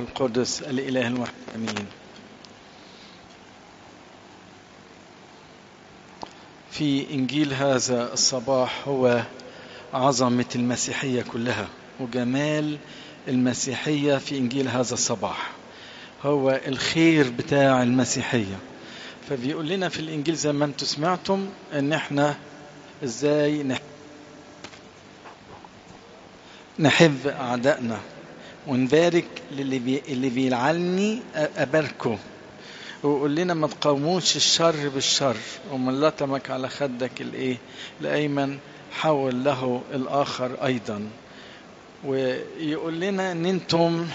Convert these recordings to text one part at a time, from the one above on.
القدس الإله الواحد أمين في إنجيل هذا الصباح هو عظمة المسيحية كلها وجمال المسيحية في إنجيل هذا الصباح هو الخير بتاع المسيحية فبيقول لنا في الإنجيل زي ما أنتم سمعتم إن إحنا إزاي نحب نحب أعدائنا ونبارك للي بي... اللي بيلعني أباركه ويقول لنا ما تقاوموش الشر بالشر ومن لطمك على خدك الايه الايمن حول له الاخر ايضا ويقول لنا ان انتم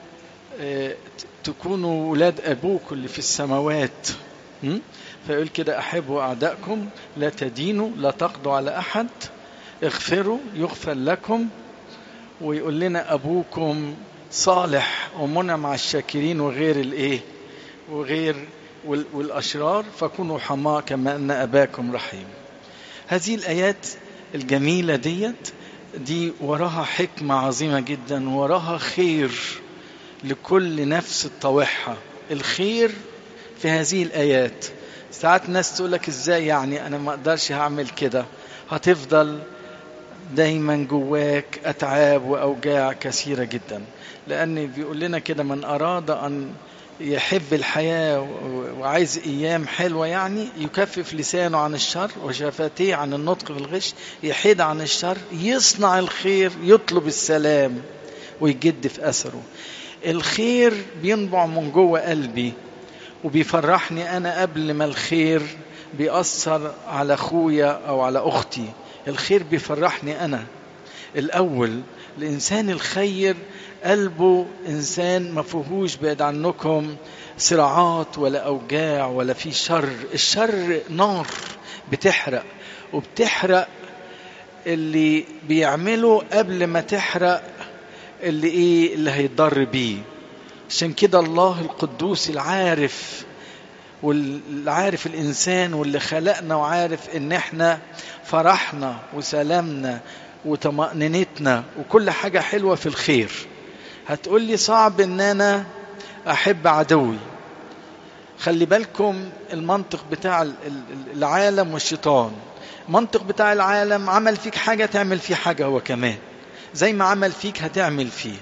تكونوا ولاد ابوكم اللي في السماوات فيقول كده احبوا اعدائكم لا تدينوا لا تقضوا على احد اغفروا يغفر لكم ويقول لنا ابوكم صالح ومنعم على الشاكرين وغير الايه وغير والاشرار فكونوا حماة كما ان اباكم رحيم هذه الايات الجميله ديت دي وراها حكمه عظيمه جدا وراها خير لكل نفس تطوعها الخير في هذه الايات ساعات ناس تقول لك ازاي يعني انا ما اقدرش هعمل كده هتفضل دايما جواك اتعاب واوجاع كثيره جدا لان بيقول لنا كده من اراد ان يحب الحياه وعايز ايام حلوه يعني يكفف لسانه عن الشر وشفتيه عن النطق في الغش يحيد عن الشر يصنع الخير يطلب السلام ويجد في اثره الخير بينبع من جوه قلبي وبيفرحني انا قبل ما الخير بيأثر على اخويا او على اختي الخير بيفرحني انا الاول الانسان الخير قلبه انسان ما فيهوش بعد عنكم صراعات ولا اوجاع ولا في شر الشر نار بتحرق وبتحرق اللي بيعمله قبل ما تحرق اللي ايه اللي هيتضر بيه عشان كده الله القدوس العارف والعارف الانسان واللي خلقنا وعارف ان احنا فرحنا وسلامنا وطمأنينتنا وكل حاجة حلوة في الخير هتقول لي صعب ان انا احب عدوي خلي بالكم المنطق بتاع العالم والشيطان المنطق بتاع العالم عمل فيك حاجة تعمل فيه حاجة هو كمان زي ما عمل فيك هتعمل فيه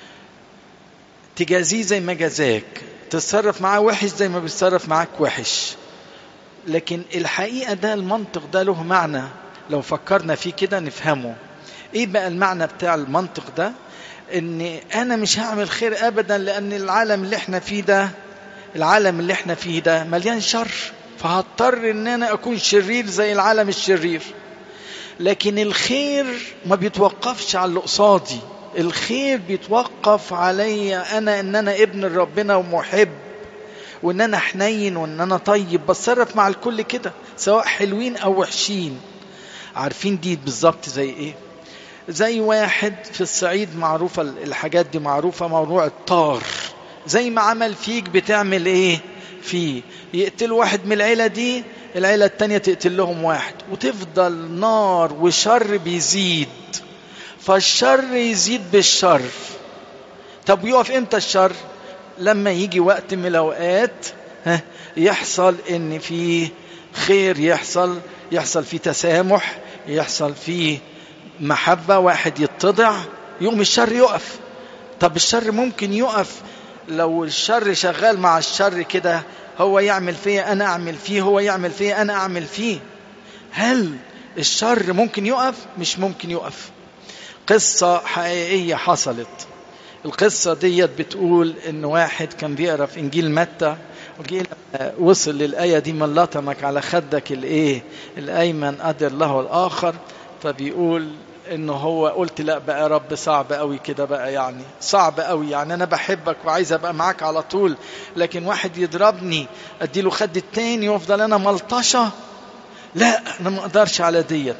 تجازيه زي ما جزاك تتصرف معاه وحش زي ما بيتصرف معاك وحش لكن الحقيقة ده المنطق ده له معنى لو فكرنا فيه كده نفهمه ايه بقى المعنى بتاع المنطق ده ان انا مش هعمل خير ابدا لان العالم اللي احنا فيه ده العالم اللي احنا فيه ده مليان شر فهضطر ان انا اكون شرير زي العالم الشرير لكن الخير ما بيتوقفش على اللي قصادي الخير بيتوقف عليا انا ان انا ابن ربنا ومحب وان انا حنين وان انا طيب بتصرف مع الكل كده سواء حلوين او وحشين عارفين دي بالظبط زي ايه زي واحد في الصعيد معروفة الحاجات دي معروفة موضوع الطار زي ما عمل فيك بتعمل ايه فيه يقتل واحد من العيلة دي العيلة التانية تقتل لهم واحد وتفضل نار وشر بيزيد فالشر يزيد بالشر طب يقف امتى الشر لما يجي وقت من الاوقات يحصل ان في خير يحصل يحصل فيه تسامح يحصل فيه محبة واحد يتضع يقوم الشر يقف طب الشر ممكن يقف لو الشر شغال مع الشر كده هو يعمل فيا أنا أعمل فيه هو يعمل فيا أنا أعمل فيه هل الشر ممكن يقف مش ممكن يقف قصة حقيقية حصلت القصة ديت بتقول إن واحد كان بيقرأ في إنجيل متى وجي وصل للآية دي من لطمك على خدك الإيه الأيمن قدر له الآخر فبيقول انه هو قلت لا بقى يا رب صعب قوي كده بقى يعني صعب قوي يعني انا بحبك وعايز ابقى معاك على طول لكن واحد يضربني اديله خد التاني وافضل انا ملطشه لا انا ما اقدرش على ديت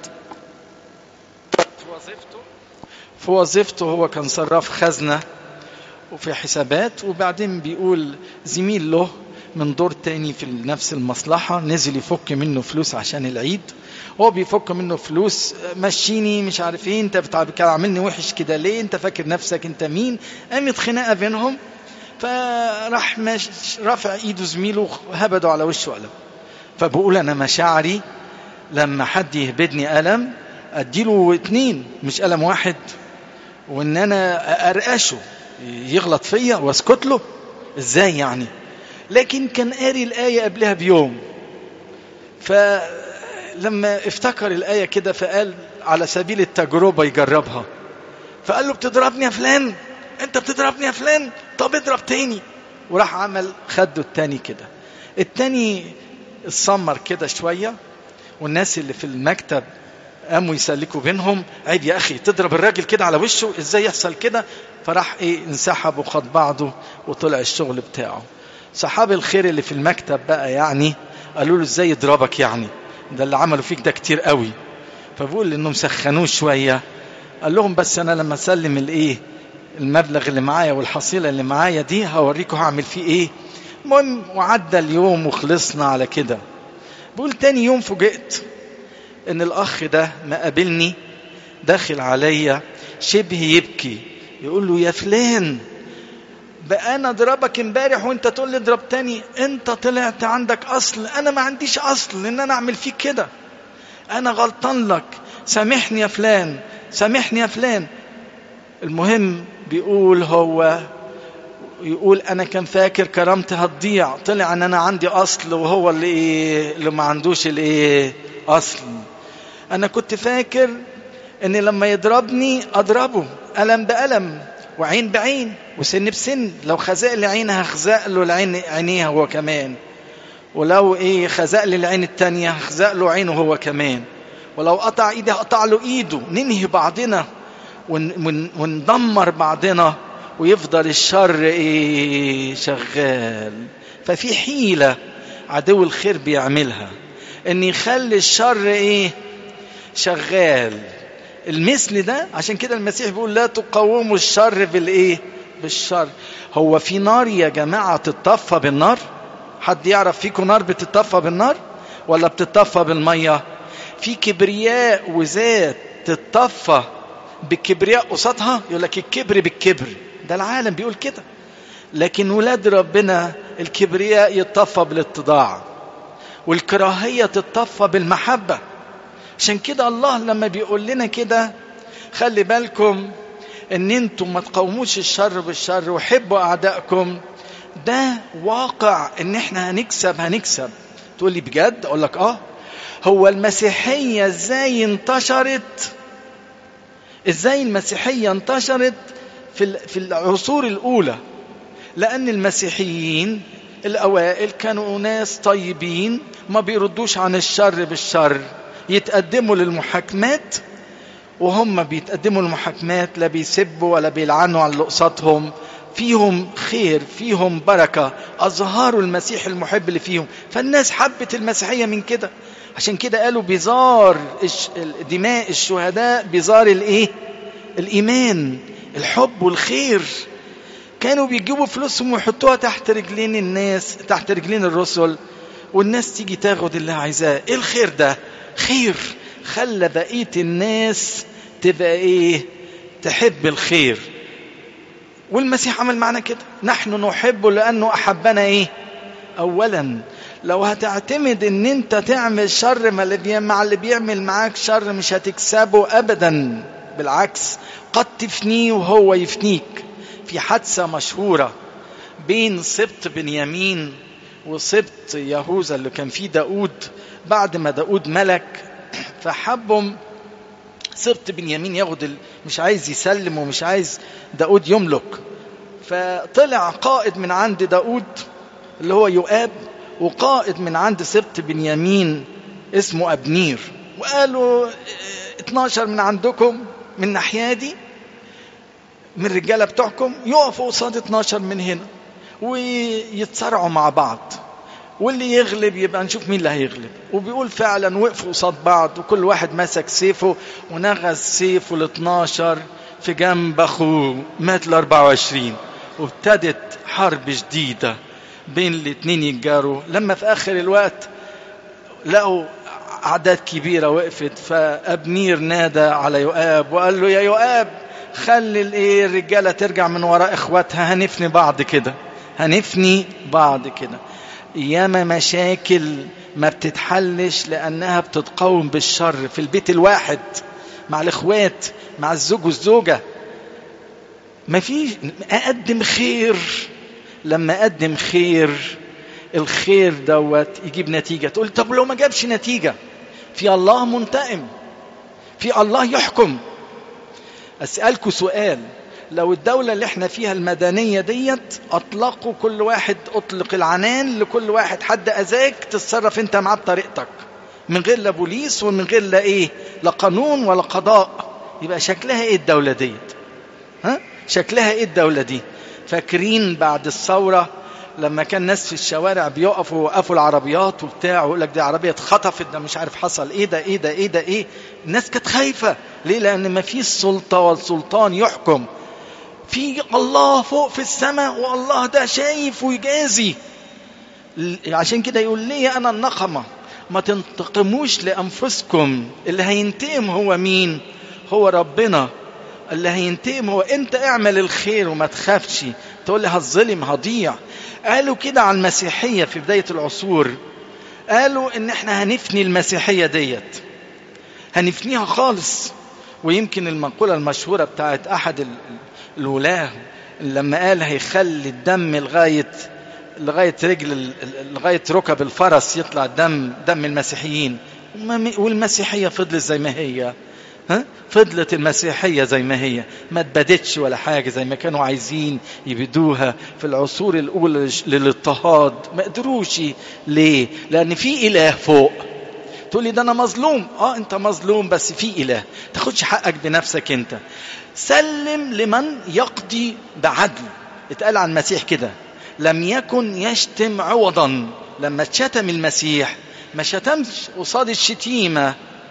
في وظيفته في وظيفته هو كان صراف خزنه وفي حسابات وبعدين بيقول زميل له من دور تاني في نفس المصلحة نزل يفك منه فلوس عشان العيد هو بيفك منه فلوس مشيني مش عارف ايه انت بتعاملني وحش كده ليه انت فاكر نفسك انت مين قامت خناقة بينهم فراح مش رافع ايده زميله هبده على وشه قلم فبقول انا مشاعري لما حد يهبدني قلم اديله اتنين مش قلم واحد وان انا ارقشه يغلط فيا واسكت له ازاي يعني لكن كان قاري الايه قبلها بيوم فلما افتكر الايه كده فقال على سبيل التجربه يجربها فقال له بتضربني يا فلان انت بتضربني يا فلان طب اضرب تاني وراح عمل خده التاني كده التاني اتسمر كده شويه والناس اللي في المكتب قاموا يسلكوا بينهم عيب يا اخي تضرب الراجل كده على وشه ازاي يحصل كده فراح ايه انسحب وخد بعضه وطلع الشغل بتاعه صحاب الخير اللي في المكتب بقى يعني قالوا له ازاي يضربك يعني ده اللي عملوا فيك ده كتير قوي فبقول انهم سخنوه شويه قال لهم بس انا لما اسلم الايه المبلغ اللي معايا والحصيله اللي معايا دي هوريكم هعمل فيه ايه المهم وعدى اليوم وخلصنا على كده بقول تاني يوم فوجئت ان الاخ ده ما قابلني داخل عليا شبه يبكي يقول له يا فلان بقى انا اضربك امبارح وانت تقول لي اضرب تاني انت طلعت عندك اصل انا ما عنديش اصل ان انا اعمل فيك كده انا غلطان لك سامحني يا فلان سامحني يا فلان المهم بيقول هو يقول انا كان فاكر كرامتي هتضيع طلع ان انا عندي اصل وهو اللي ايه اللي ما عندوش الايه اصل انا كنت فاكر ان لما يضربني اضربه قلم بقلم وعين بعين وسن بسن لو خزق لي عين هخزق له العين عينيها هو كمان ولو ايه خزق لي العين التانية هخزق له عينه هو كمان ولو قطع ايدي هقطع له ايده ننهي بعضنا وندمر بعضنا ويفضل الشر ايه شغال ففي حيلة عدو الخير بيعملها ان يخلي الشر ايه شغال المثل ده عشان كده المسيح بيقول لا تقوموا الشر بالايه بالشر هو في نار يا جماعة تتطفى بالنار حد يعرف فيكم نار بتتطفى بالنار ولا بتتطفى بالمية في كبرياء وذات تتطفى بالكبرياء قصادها يقول لك الكبر بالكبر ده العالم بيقول كده لكن ولاد ربنا الكبرياء يتطفى بالاتضاع والكراهية تتطفى بالمحبة عشان كده الله لما بيقول لنا كده خلي بالكم ان انتم ما تقاوموش الشر بالشر وحبوا اعدائكم ده واقع ان احنا هنكسب هنكسب تقول لي بجد اقول لك اه هو المسيحية ازاي انتشرت ازاي المسيحية انتشرت في في العصور الاولى لان المسيحيين الاوائل كانوا ناس طيبين ما بيردوش عن الشر بالشر يتقدموا للمحاكمات وهم بيتقدموا للمحاكمات لا بيسبوا ولا بيلعنوا على اللي قصادهم فيهم خير فيهم بركة أظهروا المسيح المحب اللي فيهم فالناس حبت المسيحية من كده عشان كده قالوا بزار دماء الشهداء بزار الايه الإيمان الحب والخير كانوا بيجيبوا فلوسهم ويحطوها تحت رجلين الناس تحت رجلين الرسل والناس تيجي تاخد اللي عايزاه ايه الخير ده خير خلى بقية الناس تبقى ايه تحب الخير والمسيح عمل معنا كده نحن نحبه لأنه أحبنا ايه أولا لو هتعتمد ان انت تعمل شر مع اللي بيعمل معاك شر مش هتكسبه ابدا بالعكس قد تفنيه وهو يفنيك في حادثة مشهورة بين سبط بنيامين وسبط يهوذا اللي كان فيه داود بعد ما داود ملك فحبهم سبط بنيامين ياخد ال... مش عايز يسلم ومش عايز داود يملك فطلع قائد من عند داود اللي هو يؤاب وقائد من عند سبط بنيامين اسمه أبنير وقالوا 12 من عندكم من ناحية دي من الرجالة بتوعكم يقفوا قصاد 12 من هنا ويتصارعوا مع بعض واللي يغلب يبقى نشوف مين اللي هيغلب وبيقول فعلا وقفوا قصاد بعض وكل واحد مسك سيفه ونغز سيفه ال 12 في جنب اخوه مات ال 24 وابتدت حرب شديده بين الاثنين يتجاروا لما في اخر الوقت لقوا اعداد كبيره وقفت فابنير نادى على يؤاب وقال له يا يؤاب خلي الايه الرجاله ترجع من وراء اخواتها هنفني بعض كده هنفني بعض كده ياما مشاكل ما بتتحلش لانها بتتقاوم بالشر في البيت الواحد مع الاخوات مع الزوج والزوجه ما فيش اقدم خير لما اقدم خير الخير دوت يجيب نتيجه تقول طب لو ما جابش نتيجه في الله منتقم في الله يحكم اسالكم سؤال لو الدولة اللي احنا فيها المدنية ديت اطلقوا كل واحد اطلق العنان لكل واحد حد اذاك تتصرف انت معاه بطريقتك من غير لا بوليس ومن غير لا ايه لا قانون ولا قضاء يبقى شكلها ايه الدولة ديت ها شكلها ايه الدولة دي فاكرين بعد الثورة لما كان ناس في الشوارع بيقفوا وقفوا العربيات وبتاع ويقول لك دي عربيه اتخطفت ده مش عارف حصل ايه ده ايه ده ايه ده ايه الناس كانت خايفه ليه لان ما فيش سلطه والسلطان يحكم في الله فوق في السماء والله ده شايف ويجازي عشان كده يقول لي انا النقمه ما تنتقموش لانفسكم اللي هينتقم هو مين هو ربنا اللي هينتقم هو انت اعمل الخير وما تخافش تقول لي هتظلم هضيع قالوا كده على المسيحيه في بدايه العصور قالوا ان احنا هنفني المسيحيه ديت هنفنيها خالص ويمكن المقوله المشهوره بتاعت احد الولاه لما قال هيخلي الدم لغايه لغايه رجل لغايه ركب الفرس يطلع الدم دم المسيحيين والمسيحيه فضلت زي ما هي ها فضلت المسيحيه زي ما هي ما اتبدتش ولا حاجه زي ما كانوا عايزين يبدوها في العصور الاولى للاضطهاد ما قدروش ليه لان في اله فوق تقول لي ده انا مظلوم اه انت مظلوم بس في اله تاخدش حقك بنفسك انت سلم لمن يقضي بعدل اتقال عن المسيح كده لم يكن يشتم عوضا لما اتشتم المسيح ما شتمش قصاد الشتيمه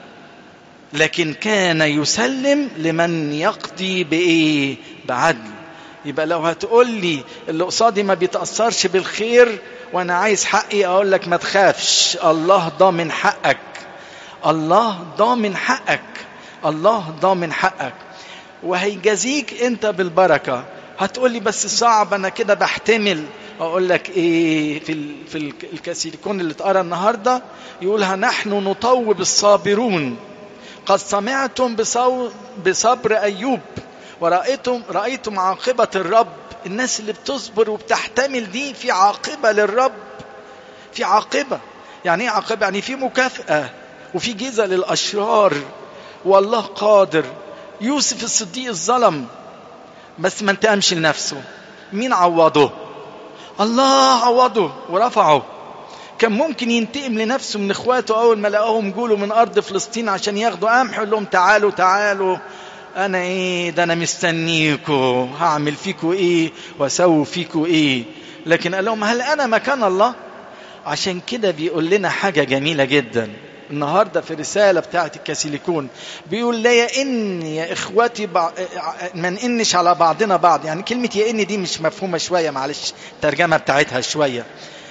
لكن كان يسلم لمن يقضي بايه بعدل يبقى لو هتقول لي اللي قصادي ما بيتاثرش بالخير وانا عايز حقي اقول لك ما تخافش الله ضامن حقك الله ضامن حقك الله ضامن حقك وهيجازيك انت بالبركه هتقول لي بس صعب انا كده بحتمل اقول لك ايه في ال في الكاسيليكون اللي اتقرا النهارده يقولها نحن نطوب الصابرون قد سمعتم بصبر ايوب ورأيتم رأيتم عاقبة الرب الناس اللي بتصبر وبتحتمل دي في عاقبة للرب في عاقبة يعني ايه عاقبة يعني في مكافأة وفي جزء للأشرار والله قادر يوسف الصديق الظلم بس ما انتقمش لنفسه مين عوضه الله عوضه ورفعه كان ممكن ينتقم لنفسه من اخواته اول ما لقاهم جولوا من ارض فلسطين عشان ياخدوا قمح يقول لهم تعالوا تعالوا انا ايه ده انا مستنيكوا هعمل فيكوا ايه واسوي فيكوا ايه لكن قال لهم هل انا مكان الله عشان كده بيقول لنا حاجه جميله جدا النهارده في رساله بتاعه الكاسيليكون بيقول لا يا ان يا اخواتي بع... ما نئنش على بعضنا بعض يعني كلمه يا ان دي مش مفهومه شويه معلش الترجمه بتاعتها شويه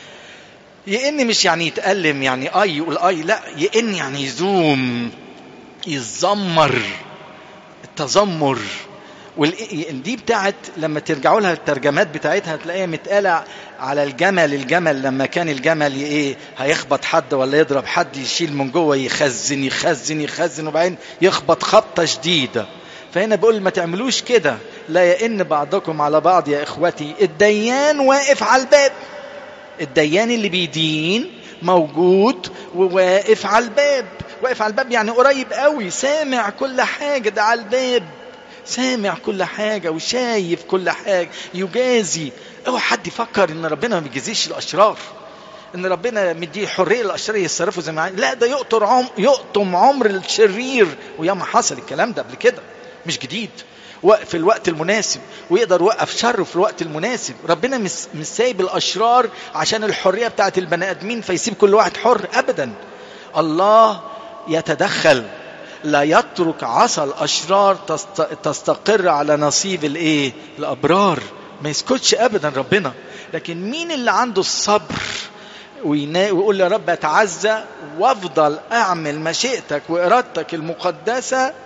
يئن مش يعني يتألم يعني اي يقول اي لا يئن يعني يزوم يتذمر التذمر دي بتاعت لما ترجعوا لها الترجمات بتاعتها هتلاقيها متقالة على الجمل الجمل لما كان الجمل ايه هيخبط حد ولا يضرب حد يشيل من جوه يخزن يخزن يخزن وبعدين يخبط خبطة شديدة فهنا بقول ما تعملوش كده لا يئن بعضكم على بعض يا اخوتي الديان واقف على الباب الديان اللي بيدين موجود وواقف على الباب واقف على الباب يعني قريب قوي سامع كل حاجة ده على الباب سامع كل حاجة وشايف كل حاجة يجازي اوعى حد يفكر ان ربنا ما بيجازيش الاشرار ان ربنا مديه حريه للاشرار يتصرفوا زي ما عايز لا ده يقطر عم يقطم عمر الشرير وياما حصل الكلام ده قبل كده مش جديد في الوقت المناسب ويقدر يوقف شره في الوقت المناسب ربنا مش, مش سايب الاشرار عشان الحريه بتاعت البني ادمين فيسيب كل واحد حر ابدا الله يتدخل لا يترك عصا الاشرار تستقر على نصيب الايه الابرار ما يسكتش ابدا ربنا لكن مين اللي عنده الصبر ويقول يا رب اتعزى وافضل اعمل مشيئتك وارادتك المقدسه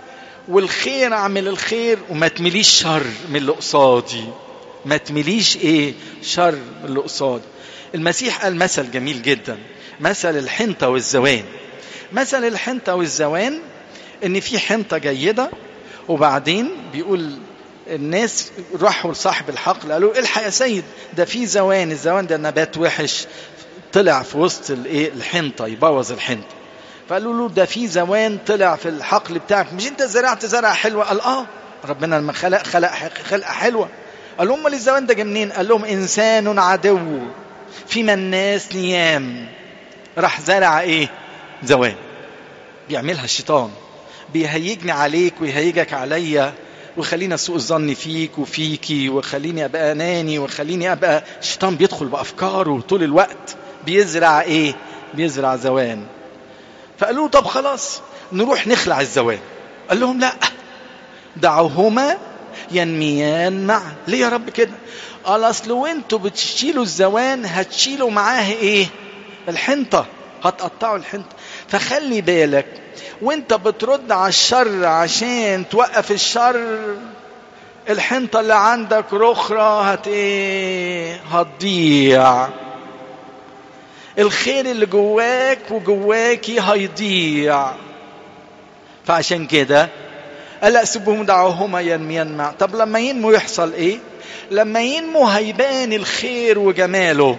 والخير اعمل الخير وما تمليش شر من اللي قصادي ما تمليش ايه شر من اللي قصادي المسيح قال مثل جميل جدا مثل الحنطه والزوان مثل الحنطه والزوان ان في حنطه جيده وبعدين بيقول الناس راحوا لصاحب الحقل قالوا الحق يا سيد ده في زوان الزوان ده نبات وحش طلع في وسط الايه الحنطه يبوظ الحنطه فقالوا له ده في زوان طلع في الحقل بتاعك مش انت زرعت زرعه حلوه قال اه ربنا لما خلق خلق خلقه حلوه قال لهم امال الزوان ده جه منين قال لهم انسان عدو فيما الناس نيام راح زرع ايه زوان بيعملها الشيطان بيهيجني عليك ويهيجك عليا وخليني اسوء الظن فيك وفيكي وخليني ابقى اناني وخليني ابقى الشيطان بيدخل بافكاره طول الوقت بيزرع ايه بيزرع زوان فقالوا طب خلاص نروح نخلع الزوان قال لهم لا دعوهما ينميان معا ليه يا رب كده قال اصل وانتوا بتشيلوا الزوان هتشيلوا معاه ايه الحنطه هتقطعوا الحنطه فخلي بالك وانت بترد على الشر عشان توقف الشر الحنطة اللي عندك رخرة هت ايه هتضيع الخير اللي جواك وجواكي هيضيع فعشان كده ألا سبهم دعوهما ينميان مع طب لما ينمو يحصل ايه لما ينمو هيبان الخير وجماله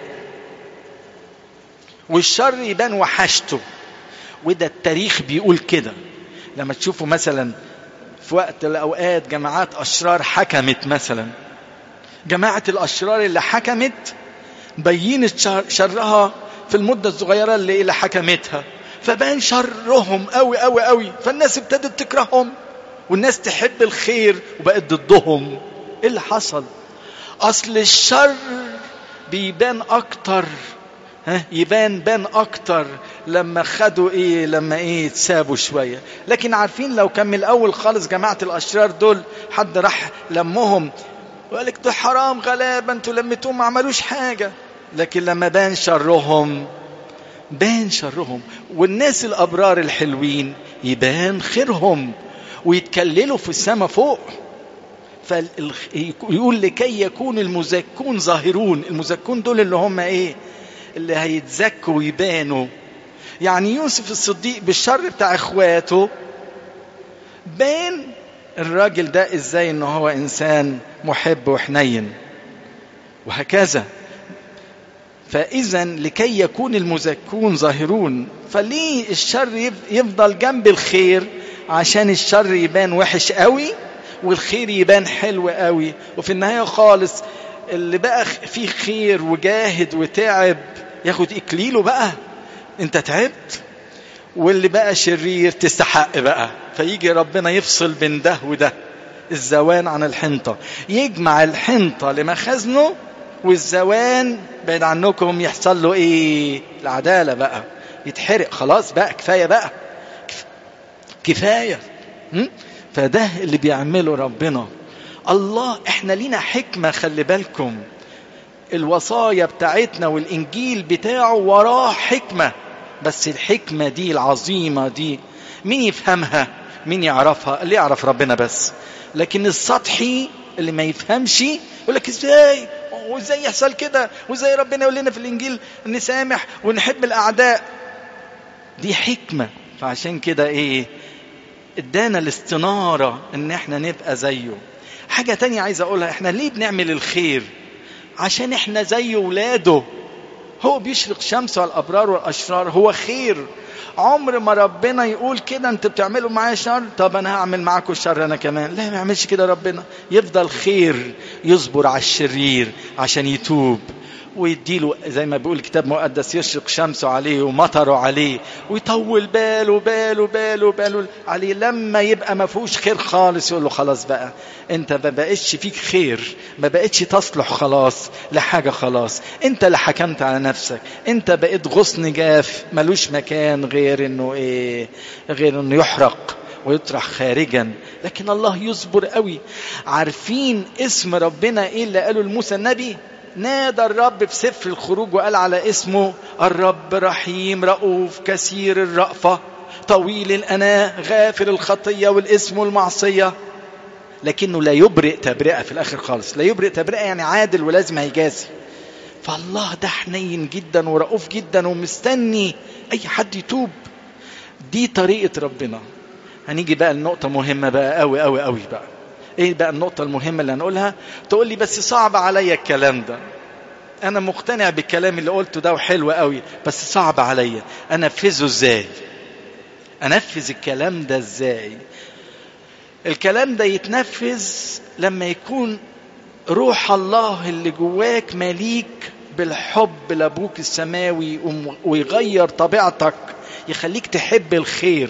والشر يبان وحشته وده التاريخ بيقول كده لما تشوفوا مثلا في وقت الاوقات جماعات اشرار حكمت مثلا جماعه الاشرار اللي حكمت بينت شرها في المده الصغيره اللي اللي حكمتها فبان شرهم قوي قوي قوي فالناس ابتدت تكرههم والناس تحب الخير وبقت ضدهم ايه اللي حصل اصل الشر بيبان اكتر ها يبان بان اكتر لما خدوا ايه لما ايه تسابوا شويه لكن عارفين لو كان من الاول خالص جماعه الاشرار دول حد راح لمهم وقال لك ده حرام غلابه انتوا لميتوهم ما عملوش حاجه لكن لما بان شرهم بان شرهم والناس الابرار الحلوين يبان خيرهم ويتكللوا في السماء فوق فيقول لكي يكون المزكون ظاهرون المزكون دول اللي هم ايه اللي هيتزكوا ويبانوا يعني يوسف الصديق بالشر بتاع اخواته بان الراجل ده ازاي ان هو انسان محب وحنين وهكذا فاذا لكي يكون المزكون ظاهرون فليه الشر يفضل جنب الخير عشان الشر يبان وحش قوي والخير يبان حلو قوي وفي النهايه خالص اللي بقى فيه خير وجاهد وتعب ياخد اكليله بقى انت تعبت واللي بقى شرير تستحق بقى فيجي ربنا يفصل بين ده وده الزوان عن الحنطة يجمع الحنطة لمخازنه والزوان بعيد عنكم يحصل له ايه العدالة بقى يتحرق خلاص بقى كفاية بقى كفاية فده اللي بيعمله ربنا الله احنا لينا حكمة خلي بالكم الوصايا بتاعتنا والانجيل بتاعه وراه حكمه بس الحكمه دي العظيمه دي مين يفهمها مين يعرفها اللي يعرف ربنا بس لكن السطحي اللي ما يفهمش يقول لك ازاي وازاي يحصل كده وازاي ربنا يقول لنا في الانجيل نسامح ونحب الاعداء دي حكمه فعشان كده ايه ادانا الاستناره ان احنا نبقى زيه حاجه تانية عايز اقولها احنا ليه بنعمل الخير عشان احنا زي ولاده هو بيشرق شمسه على الابرار والاشرار هو خير عمر ما ربنا يقول كده انت بتعملوا معايا شر طب انا هعمل معاكم الشر انا كمان لا ما يعملش كده ربنا يفضل خير يصبر على الشرير عشان يتوب ويديله زي ما بيقول الكتاب المقدس يشرق شمسه عليه ومطره عليه ويطول باله باله باله باله عليه لما يبقى ما فيهوش خير خالص يقول له خلاص بقى انت ما بقتش فيك خير ما بقتش تصلح خلاص لحاجة خلاص انت اللي حكمت على نفسك انت بقيت غصن جاف ملوش مكان غير انه ايه غير انه يحرق ويطرح خارجا لكن الله يصبر قوي عارفين اسم ربنا ايه اللي قاله لموسى النبي نادى الرب في سفر الخروج وقال على اسمه الرب رحيم رؤوف كثير الرأفة طويل الأناة غافر الخطية والإثم والمعصية لكنه لا يبرئ تبرئة في الآخر خالص لا يبرئ تبرئة يعني عادل ولازم هيجازي فالله ده حنين جدا ورؤوف جدا ومستني أي حد يتوب دي طريقة ربنا هنيجي بقى النقطة مهمة بقى قوي قوي قوي بقى ايه بقى النقطة المهمة اللي هنقولها تقول لي بس صعب عليا الكلام ده انا مقتنع بالكلام اللي قلته ده وحلو قوي بس صعب عليا انفذه ازاي انفذ الكلام ده ازاي الكلام ده يتنفذ لما يكون روح الله اللي جواك مليك بالحب لابوك السماوي ويغير طبيعتك يخليك تحب الخير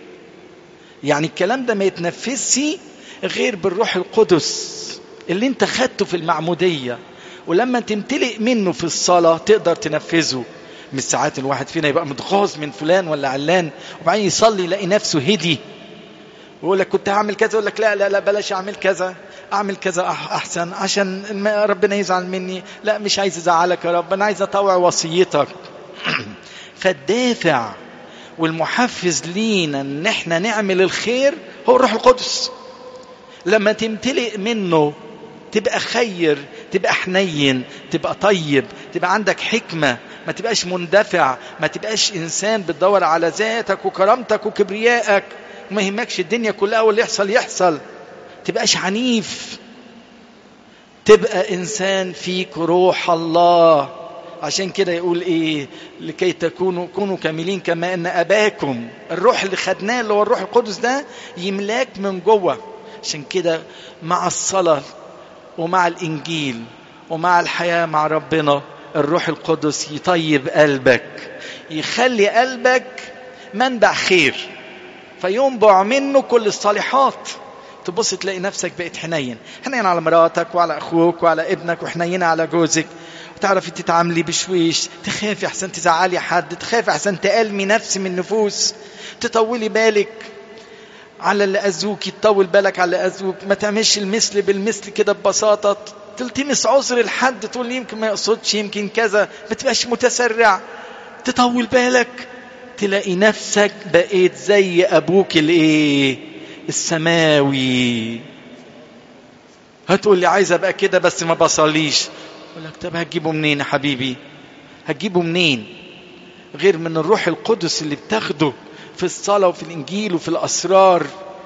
يعني الكلام ده ما يتنفذش غير بالروح القدس اللي انت خدته في المعمودية ولما تمتلئ منه في الصلاة تقدر تنفذه مش ساعات الواحد فينا يبقى متغاظ من فلان ولا علان وبعدين يصلي يلاقي نفسه هدي ويقول لك كنت هعمل كذا يقول لك لا لا لا بلاش اعمل كذا اعمل كذا احسن عشان ربنا يزعل مني لا مش عايز ازعلك يا رب انا عايز اطوع وصيتك فالدافع والمحفز لينا ان احنا نعمل الخير هو الروح القدس لما تمتلئ منه تبقى خير تبقى حنين تبقى طيب تبقى عندك حكمة ما تبقاش مندفع ما تبقاش إنسان بتدور على ذاتك وكرامتك وكبريائك وما يهمكش الدنيا كلها واللي يحصل يحصل تبقاش عنيف تبقى إنسان فيك روح الله عشان كده يقول ايه لكي تكونوا كونوا كاملين كما ان اباكم الروح اللي خدناه اللي هو الروح القدس ده يملاك من جوه عشان كده مع الصلاه ومع الانجيل ومع الحياه مع ربنا الروح القدس يطيب قلبك يخلي قلبك منبع خير فينبع منه كل الصالحات تبص تلاقي نفسك بقيت حنين حنين على مراتك وعلى اخوك وعلى ابنك وحنينه على جوزك تعرفي تتعاملي بشويش تخافي احسن تزعلي حد تخافي احسن تألمي نفس من النفوس تطولي بالك على اللي اذوك تطول بالك على اللي اذوك ما تعملش المثل بالمثل كده ببساطه تلتمس عذر لحد تقول يمكن ما يقصدش يمكن كذا ما تبقاش متسرع تطول بالك تلاقي نفسك بقيت زي ابوك الايه السماوي هتقول لي عايز ابقى كده بس ما بصليش يقول لك طب هتجيبه منين يا حبيبي هتجيبه منين غير من الروح القدس اللي بتاخده في الصلاة وفي الإنجيل وفي الأسرار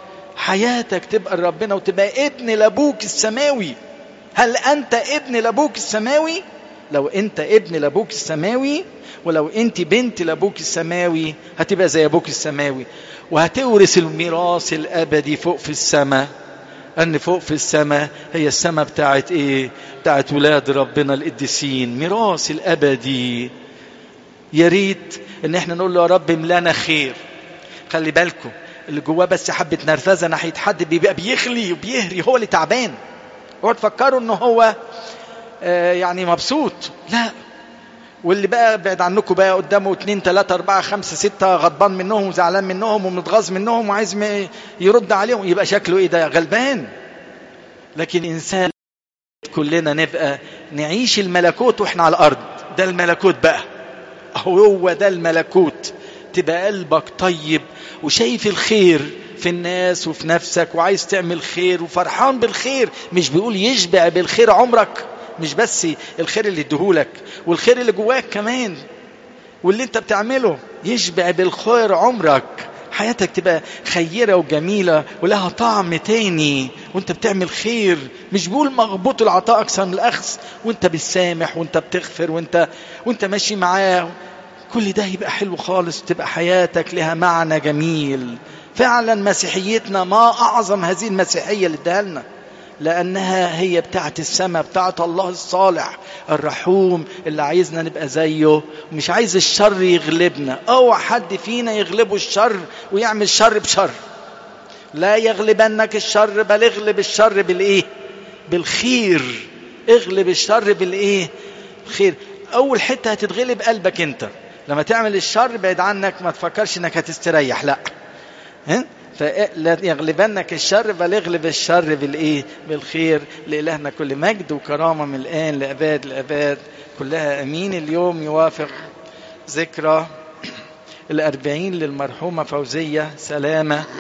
حياتك تبقى لربنا وتبقى ابن لأبوك السماوي هل أنت ابن لأبوك السماوي لو أنت ابن لأبوك السماوي ولو أنت بنت لأبوك السماوي هتبقى زي أبوك السماوي وهتورث الميراث الأبدي فوق في السماء أن فوق في السماء هي السماء بتاعت إيه بتاعت ولاد ربنا القديسين ميراث الأبدي يا ريت إن إحنا نقول له يا رب املانا خير خلي بالكم اللي جواه بس حبة نرفزة ناحية حد بيبقى بيخلي وبيهري هو اللي تعبان هو تفكروا إن هو آه يعني مبسوط لا واللي بقى بعد عنكم بقى قدامه اتنين تلاتة أربعة خمسة ستة غضبان منهم وزعلان منهم ومتغاظ منهم وعايز يرد عليهم يبقى شكله ايه ده غلبان لكن إنسان كلنا نبقى نعيش الملكوت واحنا على الأرض ده الملكوت بقى هو ده الملكوت تبقى قلبك طيب وشايف الخير في الناس وفي نفسك وعايز تعمل خير وفرحان بالخير مش بيقول يشبع بالخير عمرك مش بس الخير اللي اديهولك والخير اللي جواك كمان واللي انت بتعمله يشبع بالخير عمرك حياتك تبقى خيرة وجميلة ولها طعم تاني وانت بتعمل خير مش بقول مغبوط العطاء اكثر من الاخذ وانت بتسامح وانت بتغفر وانت وانت ماشي معاه كل ده يبقى حلو خالص تبقى حياتك لها معنى جميل فعلا مسيحيتنا ما اعظم هذه المسيحية اللي اداها لنا لأنها هي بتاعت السماء بتاعت الله الصالح الرحوم اللي عايزنا نبقى زيه مش عايز الشر يغلبنا اوعى حد فينا يغلبه الشر ويعمل شر بشر لا يغلبنك الشر بل اغلب الشر بالايه بالخير اغلب الشر بالايه الخير اول حته هتتغلب قلبك انت لما تعمل الشر بعيد عنك ما تفكرش انك هتستريح لا ها فلا يغلبنك الشر بل اغلب الشر بالايه بالخير لالهنا كل مجد وكرامه من الان لاباد الاباد كلها امين اليوم يوافق ذكرى الأربعين للمرحومة فوزية سلامة